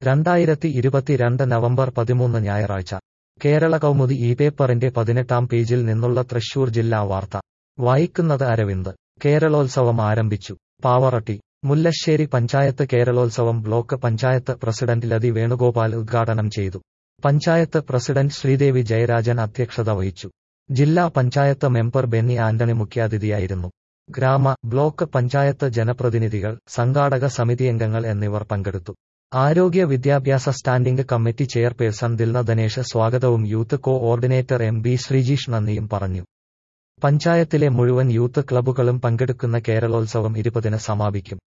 രണ്ടായിരത്തി ഇരുപത്തിരണ്ട് നവംബർ പതിമൂന്ന് ഞായറാഴ്ച കേരള കൗമുദി ഈ പേപ്പറിന്റെ പതിനെട്ടാം പേജിൽ നിന്നുള്ള തൃശൂർ ജില്ലാ വാർത്ത വായിക്കുന്നത് അരവിന്ദ് കേരളോത്സവം ആരംഭിച്ചു പാവറട്ടി മുല്ലശ്ശേരി പഞ്ചായത്ത് കേരളോത്സവം ബ്ലോക്ക് പഞ്ചായത്ത് പ്രസിഡന്റ് ലതി വേണുഗോപാൽ ഉദ്ഘാടനം ചെയ്തു പഞ്ചായത്ത് പ്രസിഡന്റ് ശ്രീദേവി ജയരാജൻ അധ്യക്ഷത വഹിച്ചു ജില്ലാ പഞ്ചായത്ത് മെമ്പർ ബെന്നി ആന്റണി മുഖ്യാതിഥിയായിരുന്നു ഗ്രാമ ബ്ലോക്ക് പഞ്ചായത്ത് ജനപ്രതിനിധികൾ സംഘാടക സമിതിയംഗങ്ങൾ എന്നിവർ പങ്കെടുത്തു ആരോഗ്യ വിദ്യാഭ്യാസ standing committee chairperson Dilna Dhanesh സ്വാഗതവും youth coordinator M B Sreejeesh നന്ദിയും പറഞ്ഞു പഞ്ചായത്തിലെ മുഴുവൻ യൂത്ത് ക്ലബ്ബുകളും പങ്കെടുക്കുന്ന കേരളോത്സവം ഇരുപതിന് സമാപിക്കും